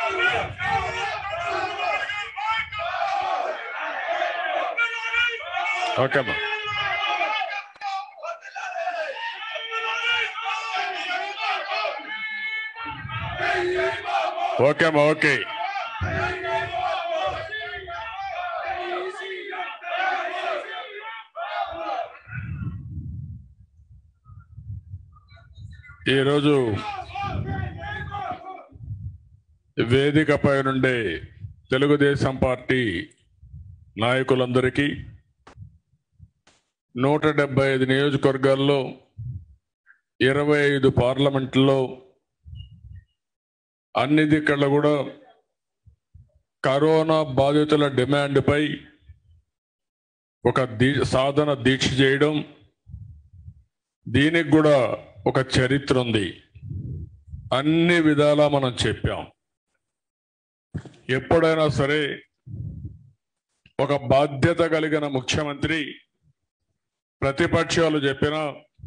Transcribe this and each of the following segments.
okay అమ్మా okay అమ్మా okay ఈరోజు వేదికపై నుండి తెలుగుదేశం పార్టీ నాయకులందరికీ నూట డెబ్బై ఐదు నియోజకవర్గాల్లో ఇరవై ఐదు పార్లమెంట్లో అన్ని దిక్కల కూడా కరోనా బాధితుల డిమాండ్పై ఒక దీ సాధన దీక్ష చేయడం దీనికి కూడా ఒక చరిత్ర ఉంది అన్ని విధాలా మనం చెప్పాం ఎప్పుడైనా సరే ఒక బాధ్యత కలిగిన ముఖ్యమంత్రి ప్రతిపక్షాలు చెప్పినా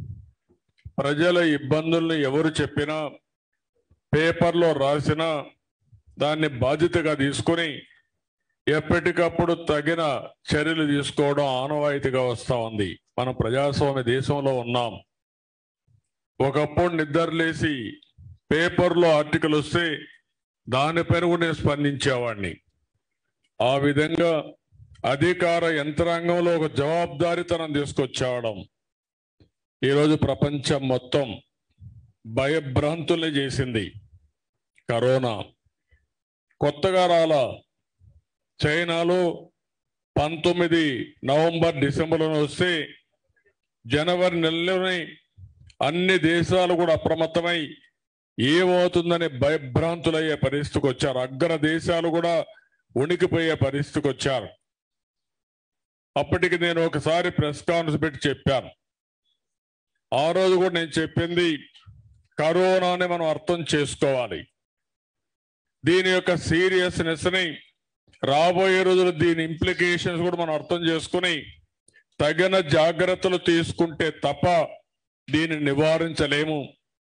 ప్రజల ఇబ్బందుల్ని ఎవరు చెప్పినా పేపర్లో రాసినా దాన్ని బాధ్యతగా తీసుకొని ఎప్పటికప్పుడు తగిన చర్యలు తీసుకోవడం ఆనవాయితీగా వస్తా ఉంది మనం ప్రజాస్వామ్య దేశంలో ఉన్నాం ఒకప్పుడు నిద్రలేసి పేపర్లో ఆర్టికల్ వస్తే దానిపైన కూడా నేను స్పందించేవాడిని ఆ విధంగా అధికార యంత్రాంగంలో ఒక జవాబుదారీతనం తీసుకొచ్చేవడం ఈరోజు ప్రపంచం మొత్తం భయభ్రాంతుల్ని చేసింది కరోనా కొత్తగా రాలా చైనాలో పంతొమ్మిది నవంబర్ డిసెంబర్లో వస్తే జనవరి నెలలోనే అన్ని దేశాలు కూడా అప్రమత్తమై ఏమవుతుందని భయభ్రాంతులయ్యే పరిస్థితికి వచ్చారు అగ్ర దేశాలు కూడా ఉనికిపోయే పరిస్థితికి వచ్చారు అప్పటికి నేను ఒకసారి ప్రెస్ కాన్ఫరెన్స్ పెట్టి చెప్పాను ఆ రోజు కూడా నేను చెప్పింది కరోనాని మనం అర్థం చేసుకోవాలి దీని యొక్క సీరియస్నెస్ ని రాబోయే రోజులు దీని ఇంప్లికేషన్స్ కూడా మనం అర్థం చేసుకుని తగిన జాగ్రత్తలు తీసుకుంటే తప్ప దీన్ని నివారించలేము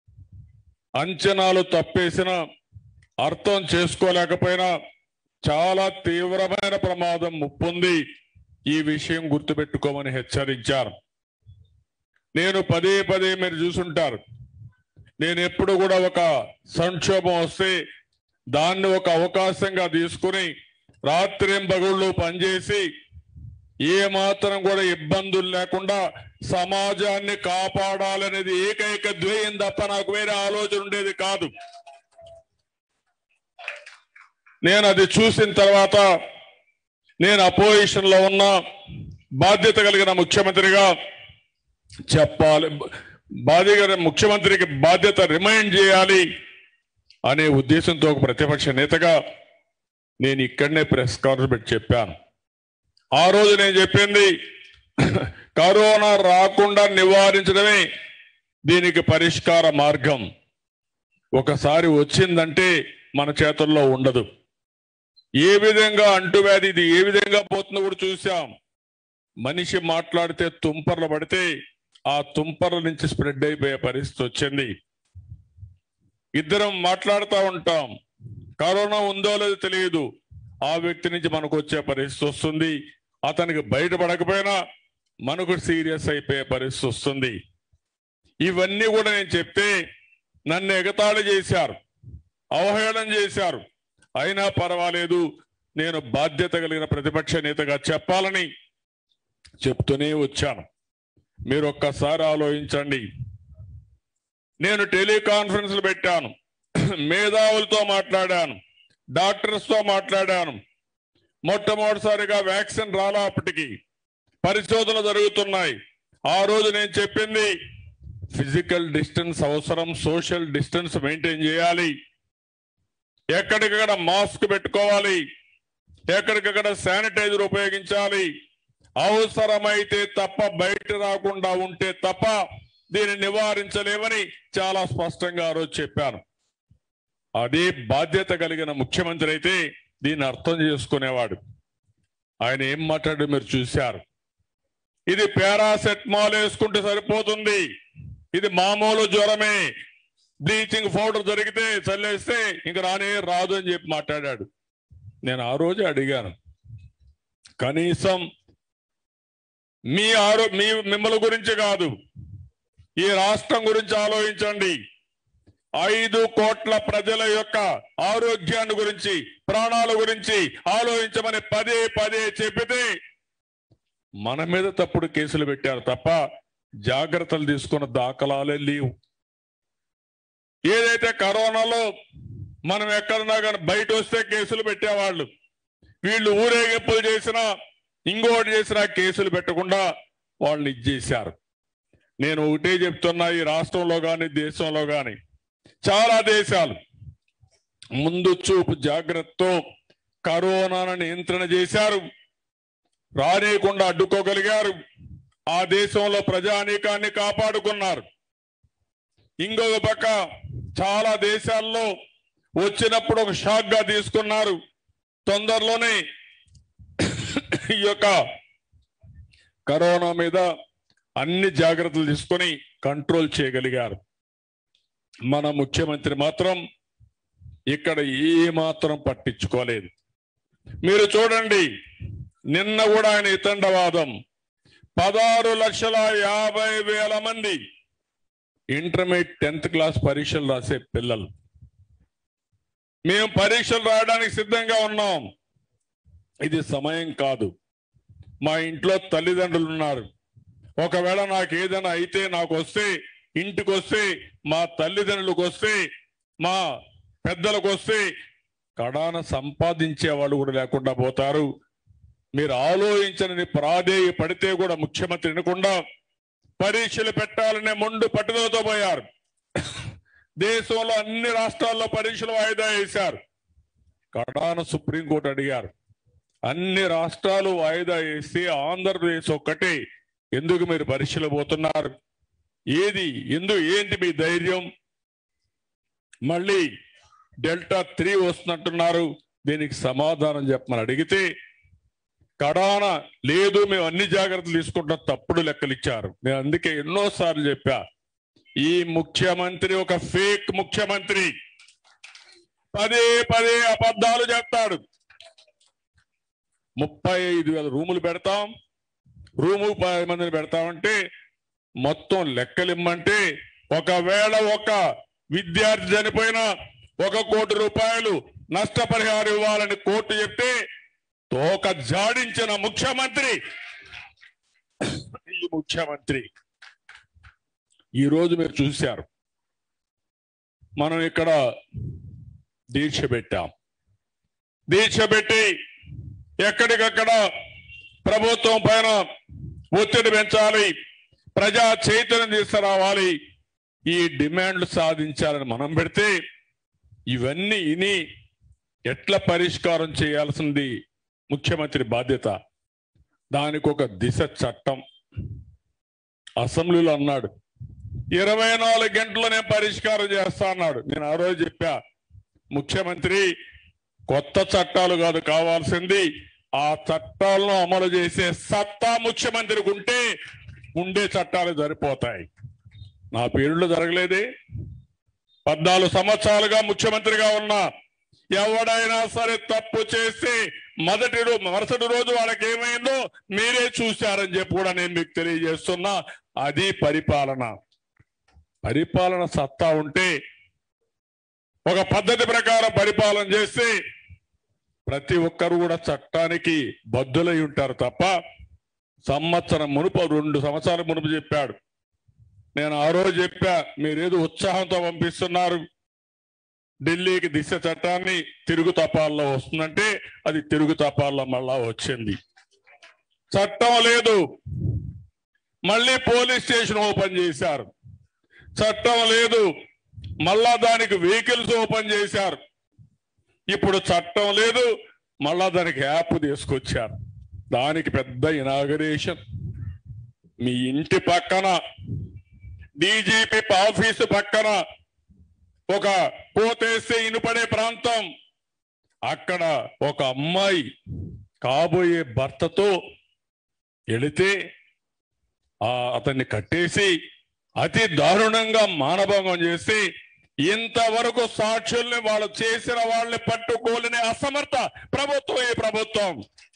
అంచనాలు తప్పేసిన అర్థం చేసుకోలేకపోయినా చాలా తీవ్రమైన ప్రమాదం ముప్పుంది ఈ విషయం గుర్తుపెట్టుకోమని హెచ్చరించారు నేను పదే పదే మీరు చూసుంటారు నేను ఎప్పుడు కూడా ఒక సంక్షోభం వస్తే దాన్ని ఒక అవకాశంగా తీసుకుని రాత్రింబగుళ్ళు పనిచేసి ఏ మాత్రం కూడా ఇబ్బందులు లేకుండా సమాజాన్ని కాపాడాలనేది ఏకైక ధ్యేయం తప్ప నాకు వేరే ఆలోచన ఉండేది కాదు నేను అది చూసిన తర్వాత నేను అపోజిషన్ లో ఉన్న బాధ్యత కలిగిన ముఖ్యమంత్రిగా చెప్పాలి బాధ్యత ముఖ్యమంత్రికి బాధ్యత రిమైండ్ చేయాలి అనే ఉద్దేశంతో ఒక ప్రతిపక్ష నేతగా నేను ఇక్కడనే ప్రెస్ కాన్ఫరెన్స్ పెట్టి చెప్పాను ఆ రోజు నేను చెప్పింది కరోనా రాకుండా నివారించడమే దీనికి పరిష్కార మార్గం ఒకసారి వచ్చిందంటే మన చేతుల్లో ఉండదు ఏ విధంగా అంటువ్యాధి ఇది ఏ విధంగా పోతుందో కూడా చూసాం మనిషి మాట్లాడితే తుంపర్లు పడితే ఆ తుంపర్ల నుంచి స్ప్రెడ్ అయిపోయే పరిస్థితి వచ్చింది ఇద్దరం మాట్లాడుతూ ఉంటాం కరోనా ఉందో లేదో తెలియదు ఆ వ్యక్తి నుంచి మనకు వచ్చే పరిస్థితి వస్తుంది అతనికి బయటపడకపోయినా మనకు సీరియస్ అయిపోయే పరిస్థితి వస్తుంది ఇవన్నీ కూడా నేను చెప్తే నన్ను ఎగతాళి చేశారు అవహేళన చేశారు అయినా పర్వాలేదు నేను బాధ్యత కలిగిన ప్రతిపక్ష నేతగా చెప్పాలని చెప్తూనే వచ్చాను మీరు ఒక్కసారి ఆలోచించండి నేను టెలికాన్ఫరెన్స్లు పెట్టాను మేధావులతో మాట్లాడాను డాక్టర్స్ తో మాట్లాడాను మొట్టమొదటిసారిగా వ్యాక్సిన్ రాలా అప్పటికి పరిశోధనలు జరుగుతున్నాయి ఆ రోజు నేను చెప్పింది ఫిజికల్ డిస్టెన్స్ అవసరం సోషల్ డిస్టెన్స్ మెయింటైన్ చేయాలి ఎక్కడికక్కడ మాస్క్ పెట్టుకోవాలి ఎక్కడికక్కడ శానిటైజర్ ఉపయోగించాలి అవసరమైతే తప్ప బయట రాకుండా ఉంటే తప్ప దీన్ని నివారించలేమని చాలా స్పష్టంగా ఆ రోజు చెప్పాను అదే బాధ్యత కలిగిన ముఖ్యమంత్రి అయితే దీన్ని అర్థం చేసుకునేవాడు ఆయన ఏం మాట్లాడి మీరు చూశారు ఇది పారాసెటమాల్ వేసుకుంటే సరిపోతుంది ఇది మామూలు జ్వరమే బ్లీచింగ్ పౌడర్ దొరికితే చల్లేస్తే ఇంక రానే రాదు అని చెప్పి మాట్లాడాడు నేను ఆ రోజే అడిగాను కనీసం మీ ఆరో మీ మిమ్మల్ని గురించి కాదు ఈ రాష్ట్రం గురించి ఆలోచించండి ఐదు కోట్ల ప్రజల యొక్క ఆరోగ్యాన్ని గురించి ప్రాణాల గురించి ఆలోచించమని పదే పదే చెప్పితే మన మీద తప్పుడు కేసులు పెట్టారు తప్ప జాగ్రత్తలు తీసుకున్న దాఖలాలే లేవు ఏదైతే కరోనాలో మనం ఎక్కడన్నా కానీ బయట వస్తే కేసులు పెట్టేవాళ్ళు వీళ్ళు ఊరేగింపులు చేసినా ఇంకోటి చేసినా కేసులు పెట్టకుండా వాళ్ళని ఇచ్చేశారు నేను ఒకటే చెప్తున్నా ఈ రాష్ట్రంలో కానీ దేశంలో కానీ చాలా దేశాలు ముందు చూపు జాగ్రత్తతో కరోనాను నియంత్రణ చేశారు రానియకుండా అడ్డుకోగలిగారు ఆ దేశంలో ప్రజానీకాన్ని కాపాడుకున్నారు ఇంకొక పక్క చాలా దేశాల్లో వచ్చినప్పుడు ఒక షాక్ గా తీసుకున్నారు తొందరలోనే ఈ యొక్క కరోనా మీద అన్ని జాగ్రత్తలు తీసుకొని కంట్రోల్ చేయగలిగారు మన ముఖ్యమంత్రి మాత్రం ఇక్కడ ఏ మాత్రం పట్టించుకోలేదు మీరు చూడండి నిన్న కూడా ఆయన ఇతండవాదం పదహారు లక్షల యాభై వేల మంది ఇంటర్మీడియట్ టెన్త్ క్లాస్ పరీక్షలు రాసే పిల్లలు మేము పరీక్షలు రాయడానికి సిద్ధంగా ఉన్నాం ఇది సమయం కాదు మా ఇంట్లో తల్లిదండ్రులు ఉన్నారు ఒకవేళ నాకు ఏదైనా అయితే నాకు వస్తే ఇంటికి వస్తే మా తల్లిదండ్రులకు వస్తే మా పెద్దలకు వస్తే కడాన సంపాదించే వాళ్ళు కూడా లేకుండా పోతారు మీరు ఆలోచించని ప్రాధేయ పడితే కూడా ముఖ్యమంత్రి వినకుండా పరీక్షలు పెట్టాలనే మొండు పట్టుదలతో పోయారు దేశంలో అన్ని రాష్ట్రాల్లో పరీక్షలు వాయిదా వేశారు కడాన సుప్రీంకోర్టు అడిగారు అన్ని రాష్ట్రాలు వాయిదా వేసి ఆంధ్రప్రదేశ్ ఒక్కటే ఎందుకు మీరు పరీక్షలు పోతున్నారు ఏది ఎందుకు ఏంటి మీ ధైర్యం మళ్ళీ డెల్టా త్రీ వస్తున్నట్టున్నారు దీనికి సమాధానం చెప్పమని అడిగితే కడాన లేదు మేము అన్ని జాగ్రత్తలు తీసుకుంటాం తప్పుడు లెక్కలు ఇచ్చారు నేను అందుకే ఎన్నోసార్లు చెప్పా ఈ ముఖ్యమంత్రి ఒక ఫేక్ ముఖ్యమంత్రి పదే పదే అబద్ధాలు చెప్తాడు ముప్పై ఐదు వేల రూములు పెడతాం రూము పది మందిని పెడతామంటే మొత్తం లెక్కలు ఇమ్మంటే ఒకవేళ ఒక విద్యార్థి చనిపోయినా ఒక కోటి రూపాయలు నష్టపరిహారం ఇవ్వాలని కోర్టు చెప్తే తోక జాడించిన ముఖ్యమంత్రి ఈ ముఖ్యమంత్రి ఈ రోజు మీరు చూశారు మనం ఇక్కడ దీక్ష పెట్టాం దీక్ష పెట్టి ఎక్కడికక్కడ ప్రభుత్వం పైన ఒత్తిడి పెంచాలి ప్రజా చైతన్యం తీసుకురావాలి ఈ డిమాండ్లు సాధించాలని మనం పెడితే ఇవన్నీ ఇని ఎట్లా పరిష్కారం చేయాల్సింది ముఖ్యమంత్రి బాధ్యత దానికి ఒక దిశ చట్టం అసెంబ్లీలో అన్నాడు ఇరవై నాలుగు గంటలు నేను పరిష్కారం చేస్తా అన్నాడు నేను ఆ రోజు చెప్పా ముఖ్యమంత్రి కొత్త చట్టాలు కాదు కావాల్సింది ఆ చట్టాలను అమలు చేసే సత్తా ముఖ్యమంత్రికి ఉంటే ఉండే చట్టాలు సరిపోతాయి నా పేరులో జరగలేదే పద్నాలుగు సంవత్సరాలుగా ముఖ్యమంత్రిగా ఉన్నా ఎవడైనా సరే తప్పు చేస్తే మొదటి రో- మరుసటి రోజు వాళ్ళకి ఏమైందో మీరే చూశారని చెప్పి కూడా నేను మీకు తెలియజేస్తున్నా అది పరిపాలన పరిపాలన సత్తా ఉంటే ఒక పద్ధతి ప్రకారం పరిపాలన చేస్తే ప్రతి ఒక్కరు కూడా చట్టానికి బద్దులై ఉంటారు తప్ప సంవత్సరం మునుపు రెండు సంవత్సరాల మునుపు చెప్పాడు నేను ఆ రోజు చెప్పా మీరేదో ఉత్సాహంతో పంపిస్తున్నారు ఢిల్లీకి దిశ చట్టాన్ని తిరుగు తపాల్లో వస్తుందంటే అది తిరుగు తపాల్లో మళ్ళా వచ్చింది చట్టం లేదు మళ్ళీ పోలీస్ స్టేషన్ ఓపెన్ చేశారు చట్టం లేదు మళ్ళా దానికి వెహికల్స్ ఓపెన్ చేశారు ఇప్పుడు చట్టం లేదు మళ్ళా దానికి యాప్ తీసుకొచ్చారు దానికి పెద్ద ఇనాగరేషన్ మీ ఇంటి పక్కన డీజీపీ ఆఫీసు పక్కన ఒక పోతేస్తే ఇనుపడే ప్రాంతం అక్కడ ఒక అమ్మాయి కాబోయే భర్తతో వెళితే ఆ అతన్ని కట్టేసి అతి దారుణంగా మానభంగం చేసి ఇంతవరకు సాక్షుల్ని వాళ్ళు చేసిన వాళ్ళని పట్టుకోలేని అసమర్థ ప్రభుత్వం ఈ ప్రభుత్వం